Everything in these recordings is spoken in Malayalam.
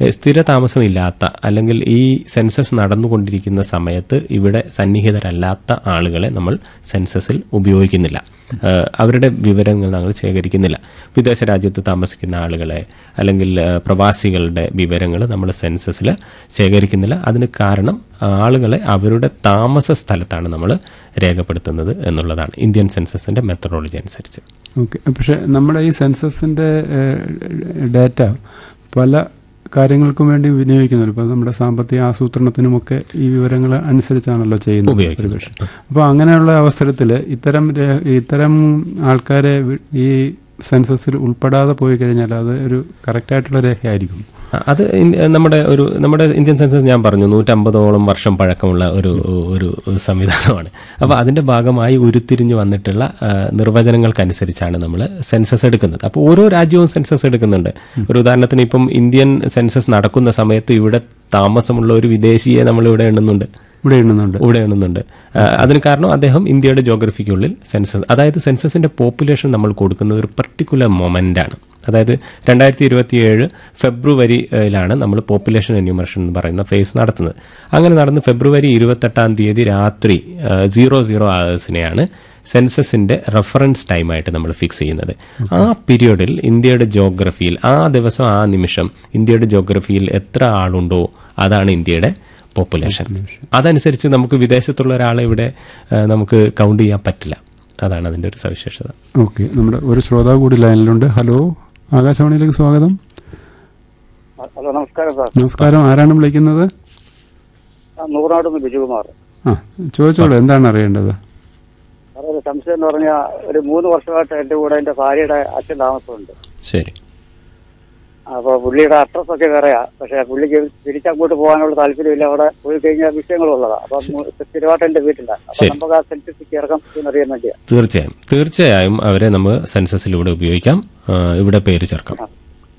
ഏഹ്, സ്ഥിരതാമസമില്ലാത്ത അല്ലെങ്കിൽ ഈ സെൻസസ് നടന്നുകൊണ്ടിരിക്കുന്ന സമയത്ത് ഇവിടെ സന്നിഹിതരല്ലാത്ത ആളുകളെ നമ്മൾ സെൻസസിൽ ഉപയോഗിക്കുന്നില്ല ഏഹ്, അവരുടെ വിവരങ്ങൾ ഞങ്ങൾ ശേഖരിക്കുന്നില്ല വിദേശ രാജ്യത്ത് താമസിക്കുന്ന ആളുകളെ അല്ലെങ്കിൽ ഏഹ്, പ്രവാസികളുടെ വിവരങ്ങൾ നമ്മൾ സെൻസസിൽ ശേഖരിക്കുന്നില്ല അതിന് കാരണം ആളുകളെ അവരുടെ താമസ സ്ഥലത്താണ് നമ്മൾ രേഖപ്പെടുത്തുന്നത് എന്നുള്ളതാണ് ഇന്ത്യൻ സെൻസസിന്റെ മെത്തഡോളജി അനുസരിച്ച് ഓക്കെ പക്ഷെ നമ്മുടെ ഈ സെൻസസിന്റെ ഡാറ്റ പല കാര്യങ്ങൾക്കും വേണ്ടി വിനിയോഗിക്കുന്നുണ്ട് ഇപ്പോൾ നമ്മുടെ സാമ്പത്തിക ആസൂത്രണത്തിനുമൊക്കെ ഈ വിവരങ്ങൾ അനുസരിച്ചാണല്ലോ ചെയ്യുന്നത് ഉപയോഗിക്കുന്നത്. ഒരുപക്ഷെ അപ്പോൾ അങ്ങനെയുള്ള അവസരത്തിൽ ഇത്തരം രേ- ഇത്തരം ആൾക്കാരെ വി- ഈ സെൻസസിൽ ഉൾപ്പെടാതെ പോയി കഴിഞ്ഞാൽ അത് ഒരു കറക്റ്റായിട്ടുള്ള രേഖയായിരിക്കും ആ, അത് ഇൻ- നമ്മുടെ ഒരു നമ്മുടെ ഇന്ത്യൻ സെൻസസ് ഞാൻ പറഞ്ഞു നൂറ്റമ്പതോളം വർഷം പഴക്കമുള്ള ഒരു ഒരു സംവിധാനമാണ് അപ്പോൾ അതിന്റെ ഭാഗമായി ഉരുത്തിരിഞ്ഞു വന്നിട്ടുള്ള ആ, നിർവചനങ്ങൾക്കനുസരിച്ചാണ് നമ്മൾ സെൻസസ് എടുക്കുന്നത് അപ്പോൾ ഓരോ രാജ്യവും സെൻസസ് എടുക്കുന്നുണ്ട് ഒരു ഉദാഹരണത്തിന് ഇപ്പം ഇന്ത്യൻ സെൻസസ് നടക്കുന്ന സമയത്ത് ഇവിടെ താമസമുള്ള ഒരു വിദേശിയെ നമ്മൾ ഇവിടെ എണ്ണുന്നുണ്ട് ഇവിടെ എണ്ണുന്നുണ്ട് ഇവിടെ എണ്ണുന്നുണ്ട് ആ, അതിന് കാരണം അദ്ദേഹം ഇന്ത്യയുടെ ജോഗ്രഫിക്കുള്ളിൽ സെൻസസ് അതായത് സെൻസസിന്റെ പോപ്പുലേഷൻ നമ്മൾ കൊടുക്കുന്നത് ഒരു പർട്ടിക്കുലർ മൊമെന്റ് ആണ് അതായത് രണ്ടായിരത്തി ഇരുപത്തിയേഴ് ഫെബ്രുവരിയിലാണ് നമ്മൾ പോപ്പുലേഷൻ എന്യൂമറേഷൻ എന്ന് പറയുന്ന ഫേസ് നടത്തുന്നത് അങ്ങനെ നടന്ന് ഫെബ്രുവരി ഇരുപത്തെട്ടാം തീയതി രാത്രി സീറോ സീറോ അവേഴ്സിനെയാണ് സെൻസസിന്റെ റെഫറൻസ് ടൈമായിട്ട് നമ്മൾ ഫിക്സ് ചെയ്യുന്നത് ആ പീരിയഡിൽ ഇന്ത്യയുടെ ജോഗ്രഫിയിൽ ആ ദിവസം ആ നിമിഷം ഇന്ത്യയുടെ ജോഗ്രഫിയിൽ എത്ര ആളുണ്ടോ അതാണ് ഇന്ത്യയുടെ പോപ്പുലേഷൻ അതനുസരിച്ച് നമുക്ക് വിദേശത്തുള്ള ഒരാളെ ഇവിടെ ആ, നമുക്ക് കൗണ്ട് ചെയ്യാൻ പറ്റില്ല അതാണ് അതിന്റെ ഒരു സവിശേഷത ഓക്കെ നമ്മുടെ ഒരു ശ്രോതാവ് കൂടി ലൈനിലുണ്ട് ഹലോ ആകാശവാണിയിലേക്ക് സ്വാഗതം ഹലോ നമസ്കാരം സാർ നമസ്കാരം ആരാണ് വിളിക്കുന്നത് ആ, നൂറാട് നിന്ന് ബിജുകുമാർ ആ ചോദിച്ചോളൂ എന്താണ് അറിയേണ്ടത് സാറേ ഒരു സംശയം എന്ന് പറഞ്ഞാൽ ഒരു മൂന്ന് വർഷമായിട്ട് എൻ്റെ കൂടെ എൻ്റെ ഭാര്യയുടെ അച്ഛൻ താമസമുണ്ട് ശരി അപ്പോൾ പുള്ളിയുടെ അഡ്രസ് ഒക്കെ വേറെയാ പക്ഷേ പുള്ളിക്ക് തിരിച്ചങ്ങോട്ട് പോകാനുള്ള താല്പര്യമില്ല അവിടെ പോയി കഴിഞ്ഞാൽ വിഷയങ്ങളുള്ളതാണ് അപ്പം സ്ഥിരമായിട്ട് എൻ്റെ വീട്ടിലാണ് അപ്പം ശരി. നമുക്ക് ആ സെൻസസ് ചേർക്കാം എന്നറിയാൻ വേണ്ടിയാ തീർച്ചയായും തീർച്ചയായും അവരെ നമ്മൾ സെൻസസിലൂടെ ഉപയോഗിക്കാം ആ, ഇവിടെ പേര് ചേർക്കാം ആ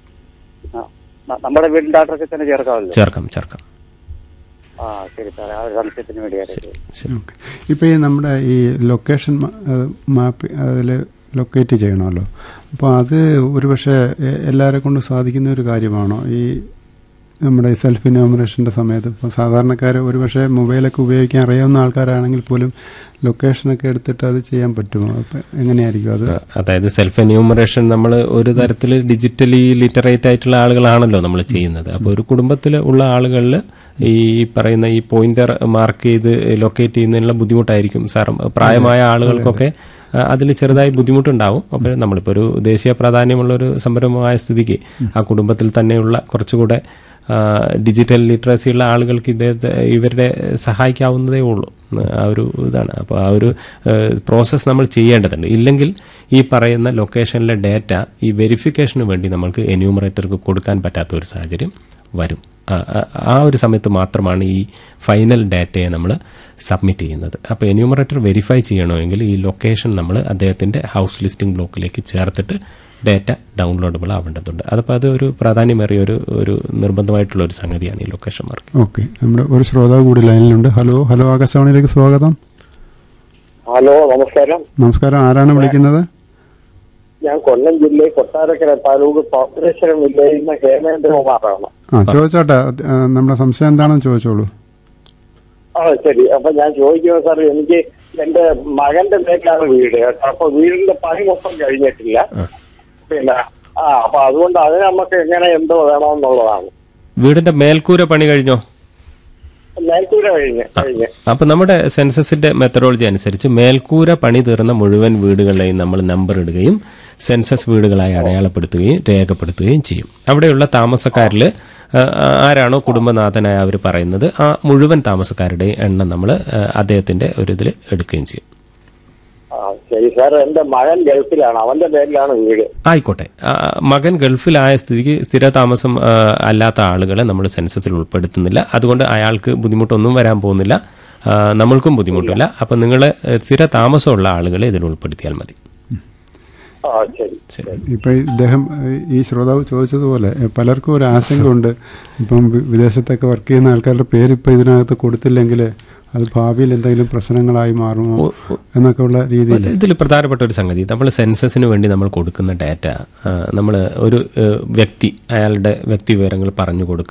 ന- നമ്മുടെ വീടിൻ്റെ അഡ്രസ്സിൽ തന്നെ ചേർക്കാമല്ലോ ചേർക്കാം ചേർക്കാം ആ ശരി സാറേ ആ ഒരു സംശയത്തിന് വേണ്ടിയായിരുന്നു ശരി ഓക്കെ ഇപ്പോൾ ഈ നമ്മുടെ ഈ ലൊക്കേഷൻ മാപ്പ് അതിൽ ലൊക്കേറ്റ് ചെയ്യണമല്ലോ അപ്പോൾ അത് ഒരുപക്ഷെ എ- എല്ലാവരെ കൊണ്ട് സാധിക്കുന്ന ഒരു കാര്യമാണോ ഈ നമ്മുടെ ഈ സെൽഫ് ഇനോമിനേഷൻ്റെ സമയത്ത് ഇപ്പോൾ സാധാരണക്കാർ ഒരുപക്ഷെ മൊബൈലൊക്കെ ഉപയോഗിക്കാൻ അറിയാവുന്ന ആൾക്കാരാണെങ്കിൽ പോലും ലൊക്കേഷനൊക്കെ എടുത്തിട്ട് അത് ചെയ്യാൻ പറ്റുമോ അപ്പം എങ്ങനെയായിരിക്കും അത് അതായത് സെൽഫ് എന്യൂമറേഷൻ നമ്മൾ ഒരു തരത്തിൽ ഡിജിറ്റലി ലിറ്ററേറ്റ് ആയിട്ടുള്ള ആളുകളാണല്ലോ നമ്മൾ ചെയ്യുന്നത് അപ്പോൾ ഒരു കുടുംബത്തിൽ ഉള്ള ആളുകളിൽ ഈ പറയുന്ന ഈ പോയിന്റർ മാർക്ക് ചെയ്ത് ലൊക്കേറ്റ് ചെയ്യുന്നതിനുള്ള ബുദ്ധിമുട്ടായിരിക്കും സാർ പ്രായമായ ആളുകൾക്കൊക്കെ അതിൽ ചെറുതായി ബുദ്ധിമുട്ടുണ്ടാവും അപ്പോൾ നമ്മളിപ്പോൾ ഒരു ദേശീയ പ്രാധാന്യമുള്ള ഒരു സംരംഭമായ സ്ഥിതിക്ക് ആ കുടുംബത്തിൽ തന്നെയുള്ള കുറച്ചുകൂടെ ആ, ഡിജിറ്റൽ ലിറ്ററസി ഉള്ള ആളുകൾക്ക് ഇദ്ദേഹത്തെ ഇവരുടെ സഹായിക്കാവുന്നതേ ഉള്ളൂ ആ ഒരു ഇതാണ് അപ്പോൾ ആ ഒരു പ്രോസസ്സ് നമ്മൾ ചെയ്യേണ്ടതുണ്ട് ഇല്ലെങ്കിൽ ഈ പറയുന്ന ലൊക്കേഷനിലെ ഡേറ്റ ഈ വെരിഫിക്കേഷന് വേണ്ടി നമ്മൾക്ക് എന്യൂമറേറ്റർക്ക് കൊടുക്കാൻ പറ്റാത്ത ഒരു സാഹചര്യം വരും ആ- ആ- ആ ഒരു സമയത്ത് മാത്രമാണ് ഈ ഫൈനൽ ഡാറ്റയെ നമ്മൾ സബ്മിറ്റ് ചെയ്യുന്നത് അപ്പോൾ എന്യൂമറേറ്റർ വെരിഫൈ ചെയ്യണമെങ്കിൽ ഈ ലൊക്കേഷൻ നമ്മൾ അദ്ദേഹത്തിൻ്റെ ഹൗസ് ലിസ്റ്റിംഗ് ബ്ലോക്കിലേക്ക് ചേർത്തിട്ട് ഡാറ്റ ഡൗൺലോഡബിൾ ആവേണ്ടതുണ്ട് അതപ്പോൾ അത് ഒരു പ്രാധാന്യമേറിയ ഒരു ഒരു നിർബന്ധമായിട്ടുള്ള ഒരു സംഗതിയാണ് ഈ ലൊക്കേഷൻ മാർക്ക് ഓക്കെ നമ്മുടെ ഒരു ശ്രോതാവ് കൂടി ലൈനിലുണ്ട് ഹലോ ഹലോ ആകാശവാണിയിലേക്ക് സ്വാഗതം ഹലോ നമസ്കാരം നമസ്കാരം ആരാണ് വിളിക്കുന്നത് ഞാൻ കൊല്ലം ജില്ലയിൽ കൊട്ടാരക്കര താലൂക്ക് കോർപ്പറേഷൻ വില്ലേജിൽ നിന്ന് ഹേമേന്ദ്രകുമാറാണ് ആ ചോദിച്ചോട്ടെ ആ, നമ്മുടെ സംശയം എന്താണെന്ന് ചോദിച്ചോളൂ ആ ശരി അപ്പൊ ഞാൻ ചോദിക്കുന്നത് സാർ എനിക്ക് എന്റെ മകന്റെ പേരിലാണ് വീട് കേട്ടോ അപ്പൊ വീടിന്റെ പണി മൊത്തം കഴിഞ്ഞിട്ടില്ല പിന്നെ ആ അപ്പൊ അതുകൊണ്ട് അതിന് നമുക്ക് എങ്ങനെ എന്തോ വേണമെന്നുള്ളതാണ് വീടിന്റെ മേൽക്കൂര പണി കഴിഞ്ഞോ മേൽക്കൂര കഴിഞ്ഞ് കഴിഞ്ഞ് അപ്പൊ നമ്മുടെ സെൻസസിന്റെ മെത്തഡോളജി അനുസരിച്ച് മേൽക്കൂര പണി തീർന്ന മുഴുവൻ വീടുകളെയും നമ്മൾ നമ്പർ ഇടുകയും സെൻസസ് വീടുകളായി അടയാളപ്പെടുത്തുകയും രേഖപ്പെടുത്തുകയും ചെയ്യും അവിടെയുള്ള താമസക്കാരിൽ ആരാണോ കുടുംബനാഥനായ അവർ പറയുന്നത് ആ മുഴുവൻ താമസക്കാരുടെ എണ്ണം നമ്മൾ അദ്ദേഹത്തിന്റെ ഒരു ഇതിൽ എടുക്കുകയും ചെയ്യും ആ ശരി സാർ എന്റെ മകൻ ഗൾഫിലാണ് അവന്റെ പേരിലാണ് വീട് ആയിക്കോട്ടെ ആ, മകൻ ഗൾഫിലായ സ്ഥിതിക്ക് സ്ഥിര താമസം ആ, അല്ലാത്ത ആളുകളെ നമ്മൾ സെൻസസിൽ ഉൾപ്പെടുത്തുന്നില്ല അതുകൊണ്ട് അയാൾക്ക് ബുദ്ധിമുട്ടൊന്നും വരാൻ പോകുന്നില്ല ആ, നമ്മൾക്കും ബുദ്ധിമുട്ടില്ല അപ്പം നിങ്ങൾ സ്ഥിര താമസമുള്ള ആളുകളെ ഇതിൽ ഉൾപ്പെടുത്തിയാൽ മതി ആ ശരി ശരി ഇപ്പൊ ഇദ്ദേഹം ഏഹ്, ഈ ശ്രോതാവ് ചോദിച്ചതുപോലെ ഏഹ്, പലർക്കും ഒരു ആശങ്കയുണ്ട് ഇപ്പം വി- വിദേശത്തൊക്കെ വർക്ക് ചെയ്യുന്ന ആൾക്കാരുടെ പേര് ഇപ്പൊ ഇതിനകത്ത് കൊടുത്തില്ലെങ്കിൽ അത് ഭാവിയിൽ എന്തെങ്കിലും പ്രശ്നങ്ങളായി മാറുമോ എന്നൊക്കെ ഉള്ള രീതിയിൽ ഇതിൽ പ്രധാനപ്പെട്ട ഒരു സംഗതി നമ്മൾ സെൻസസിന് വേണ്ടി നമ്മൾ കൊടുക്കുന്ന ഡാറ്റ നമ്മൾ ഒരു ഏഹ്, വ്യക്തി അയാളുടെ വ്യക്തി വിവരങ്ങൾ പറഞ്ഞു കൊടുക്കുക